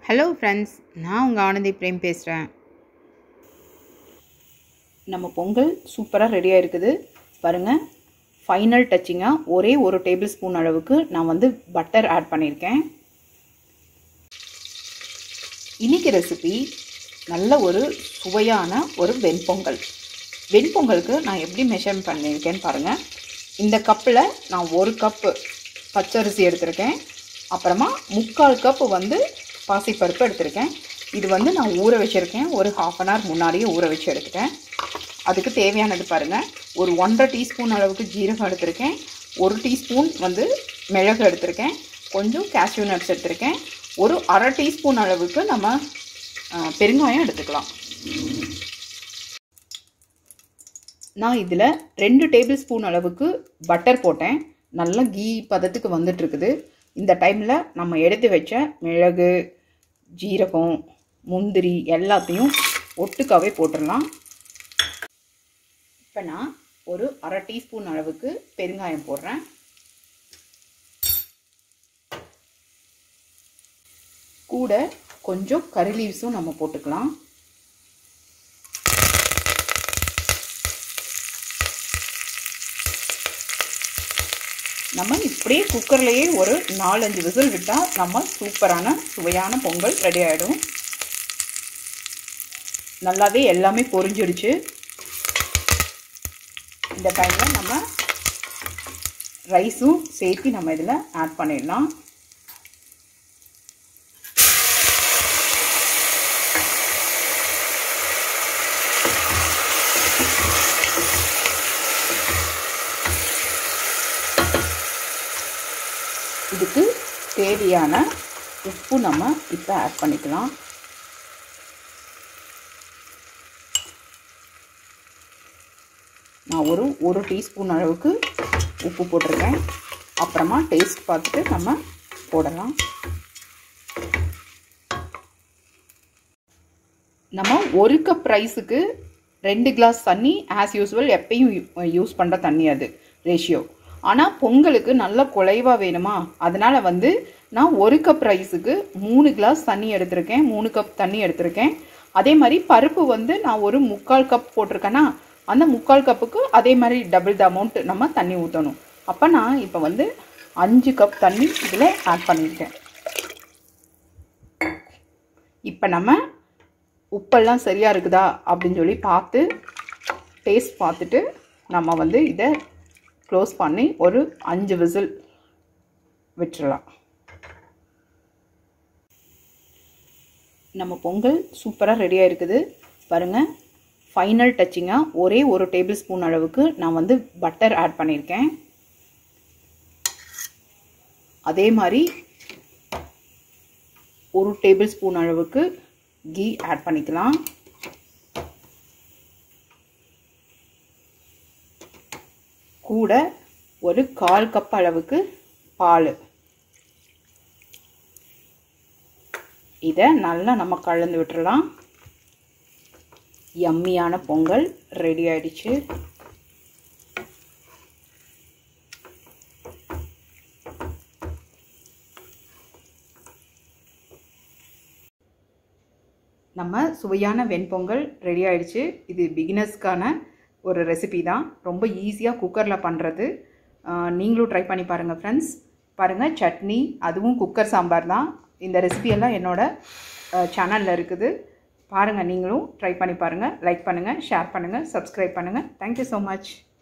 hello friends நான் உங்கள் Anandhi frame பேசுகிறேன் நம்ம பொங்கல் சூப்பராக ரெடியாக இருக்குது பாருங்கள் ஃபைனல் டச்சிங்காக ஒரே ஒரு டேபிள் ஸ்பூன் அளவுக்கு நான் வந்து பட்டர் ஆட் பண்ணியிருக்கேன் இன்னைக்கு ரெசிபி நல்ல ஒரு சுவையான ஒரு வெண்பொங்கல் வெண்பொங்கலுக்கு நான் எப்படி மெஷர் பண்ணியிருக்கேன்னு பாருங்கள் இந்த கப்பில் நான் ஒரு கப்பு பச்சரிசி எடுத்திருக்கேன் அப்புறமா முக்கால் கப்பு வந்து பாசிப்பருப்பு எடுத்திருக்கேன் இது வந்து நான் ஊற வச்சுருக்கேன் ஒரு ஹாஃப் அன் ஹவர் முன்னாடியே ஊற வச்சு எடுத்துட்டேன் அதுக்கு தேவையானது பாருங்கள் ஒரு ஒன்றரை டீஸ்பூன் அளவுக்கு ஜீரகம் எடுத்திருக்கேன் ஒரு டீஸ்பூன் வந்து மிளகு எடுத்திருக்கேன் கொஞ்சம் கேஷ்யூ நட்ஸ் எடுத்திருக்கேன் ஒரு அரை டீஸ்பூன் அளவுக்கு நம்ம பெருங்காயம் எடுத்துக்கலாம் நான் இதில் ரெண்டு டேபிள் ஸ்பூன் அளவுக்கு பட்டர் போட்டேன் நல்லா கீ பதத்துக்கு வந்துட்டுருக்குது இந்த டைமில் நம்ம எடுத்து வச்ச மிளகு ஜீரகம் முந்திரி எல்லாத்தையும் ஒட்டுக்காவே போட்டுடலாம் இப்போ நான் ஒரு அரை டீஸ்பூன் அளவுக்கு பெருங்காயம் போடுறேன் கூட கொஞ்சம் கறி லீவ்ஸும் நம்ம போட்டுக்கலாம் நம்ம இப்படியே குக்கர்லேயே ஒரு நாலஞ்சு விசில் விட்டால் நம்ம சூப்பரான சுவையான பொங்கல் ரெடி ஆகிடும் நல்லாவே எல்லாமே பொரிஞ்சிடுச்சு இந்த டைமில் நம்ம ரைஸும் சேர்த்து நம்ம இதில் ஆட் பண்ணிடலாம் இதுக்கு தேவையான உப்பு நம்ம இப்போ ஆட் பண்ணிக்கலாம் நான் ஒரு ஒரு டீஸ்பூன் அளவுக்கு உப்பு போட்டிருக்கேன் அப்புறமா டேஸ்ட் பார்த்துட்டு நம்ம போடலாம் நம்ம ஒரு கப் ரைஸுக்கு ரெண்டு கிளாஸ் தண்ணி ஆஸ் யூஸ்வல் எப்பயும் யூஸ் பண்ணுற தண்ணி அது ரேஷியோ ஆனால் பொங்கலுக்கு நல்ல குலைவாக வேணுமா அதனால் வந்து நான் ஒரு கப் ரைஸுக்கு மூணு கிளாஸ் தண்ணி எடுத்திருக்கேன் மூணு கப் தண்ணி எடுத்திருக்கேன் அதே மாதிரி பருப்பு வந்து நான் ஒரு முக்கால் கப் போட்டிருக்கேன்னா அந்த முக்கால் கப்புக்கு அதே மாதிரி டபுள் த அமௌண்ட் நம்ம தண்ணி ஊற்றணும் அப்போ நான் இப்போ வந்து அஞ்சு கப் தண்ணி இதில் ஆட் பண்ணியிருக்கேன் இப்போ நம்ம உப்பெல்லாம் சரியாக இருக்குதா அப்படின்னு சொல்லி பார்த்து டேஸ்ட் பார்த்துட்டு நம்ம வந்து இதை க்ளோஸ் பண்ணி ஒரு அஞ்சு விசில் விட்டுறலாம் நம்ம பொங்கல் சூப்பராக ரெடியாக இருக்குது பாருங்கள் ஃபைனல் டச்சிங்காக ஒரே ஒரு டேபிள் ஸ்பூன் அளவுக்கு நான் வந்து பட்டர் ஆட் பண்ணியிருக்கேன் அதே மாதிரி ஒரு டேபிள் ஸ்பூன் அளவுக்கு கீ ஆட் பண்ணிக்கலாம் கூட ஒரு கால் கப் அளவுக்கு பால் இதை நல்லா நம்ம கலந்து விட்டுறலாம் யம்மியான பொங்கல் ரெடி ஆயிடுச்சு நம்ம சுவையான வெண்பொங்கல் ரெடி ஆயிடுச்சு இது பிகினர்ஸ்க்கான ஒரு ரெசிபி தான் ரொம்ப ஈஸியாக குக்கரில் பண்ணுறது நீங்களும் ட்ரை பண்ணி பாருங்கள் ஃப்ரெண்ட்ஸ் பாருங்கள் சட்னி அதுவும் குக்கர் சாம்பார் தான் இந்த ரெசிபியெல்லாம் என்னோடய சேனலில் இருக்குது பாருங்கள் நீங்களும் ட்ரை பண்ணி பாருங்கள் லைக் பண்ணுங்கள் ஷேர் பண்ணுங்கள் சப்ஸ்கிரைப் பண்ணுங்கள் தேங்க்யூ ஸோ மச்